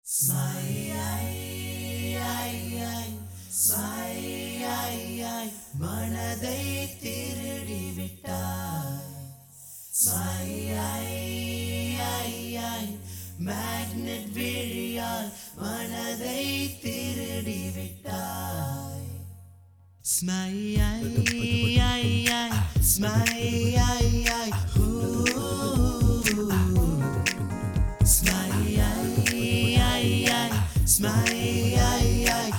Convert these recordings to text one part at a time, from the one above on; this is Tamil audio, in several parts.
மனதை திருடி விட்டாய் மேக்னெட் விழியால் மனதை திருடி விட்டாய் ஸ்மையாய் ஸ்மையாய் ஸ்மையாய் ஸ்மையாய்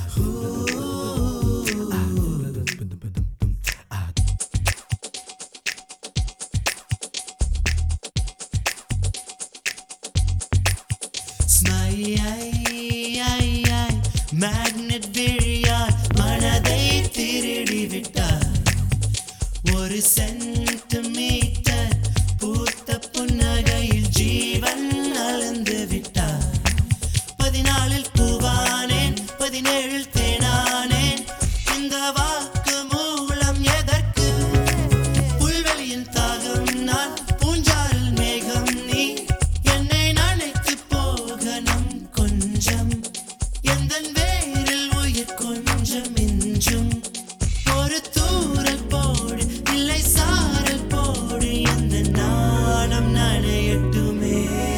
மேக்னெட் விழியால் மனதை திருடி விட்டார் ஒரு சென்டிமீட்டர் பூத்த புன்னகையில் ஜீவன் அளந்து விட்டார் பதினாலில் பூவானேன் பதினேழில் தேனானேன் இந்த வாக்கு மூலம் எதற்கு புல்வெளியின் தாகம் நான் பூஞ்சாரில் மேகம் நீ என்னை நினைத்து போகணும் கொஞ்சம் எந்த வேரில் உயிர் கொஞ்சம் மிஞ்சும் ஒரு தூரல் போடு இல்லை சாரல் போடு எந்த நாணம் நனையட்டுமே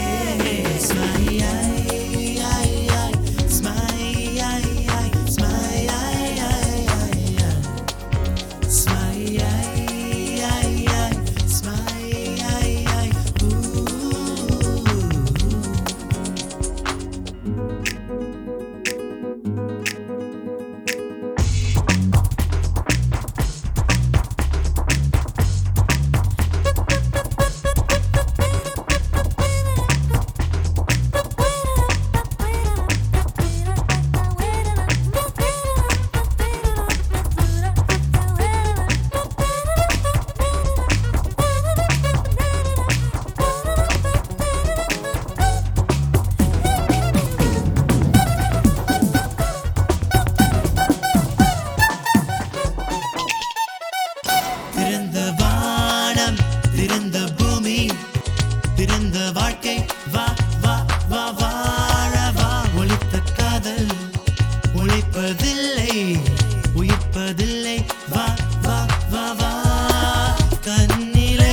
திறந்த வானம் திறந்த பூமி திறந்த வாழ்க்கை வா வா வா வாழ வா ஒழித்த காதல் ஒழிப்பதில்லை உயிர்ப்பதில்லை வா வா வா வா கண்ணிலே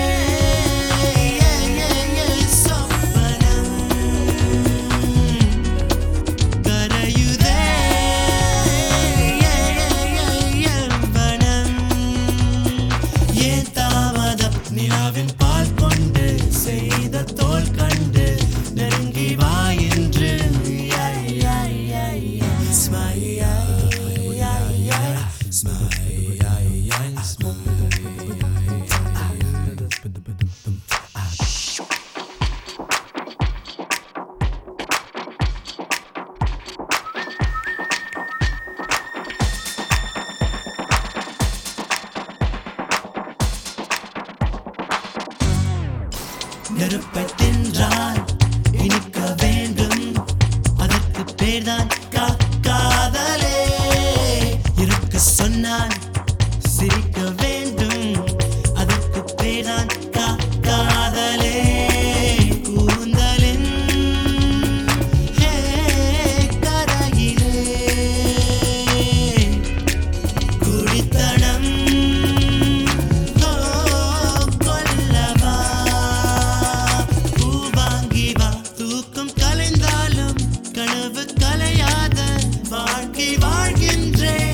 சொப்பனம் கரையுதே வனம் ஏன் தாமதம் நிலாவின் பால் கொண்டு செய்த தோல் கண்டு நெருங்கி வா என்று நெருப்பை தின்றால் இனிக்க வேண்டும் அதற்கு பேர்தான் கா காதலே இருக்க சொன்னால் சிரிக்க வேண்டும் அதற்கு பேர்தான் கா காதலே கூந்தலின் ஹே கரையிலே குடித்தனம் ஓ கொல்லவா பூ வாங்கி வா தூக்கம் கலைந்தாலும் கனவு கலையாத வாழ்க்கை வாழ்கின்றேன்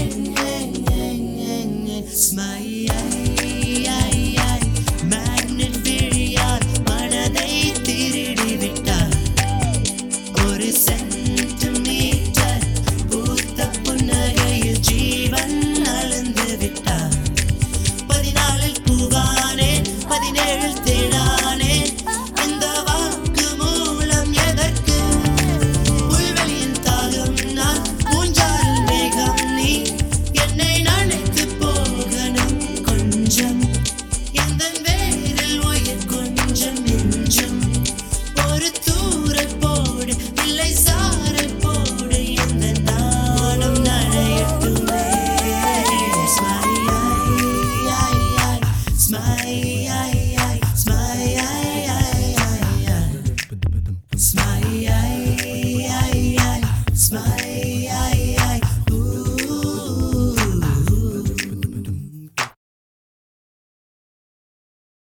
மேக்னெட் விழியால் மனதை திருடி விட்டார் ஒரு சென்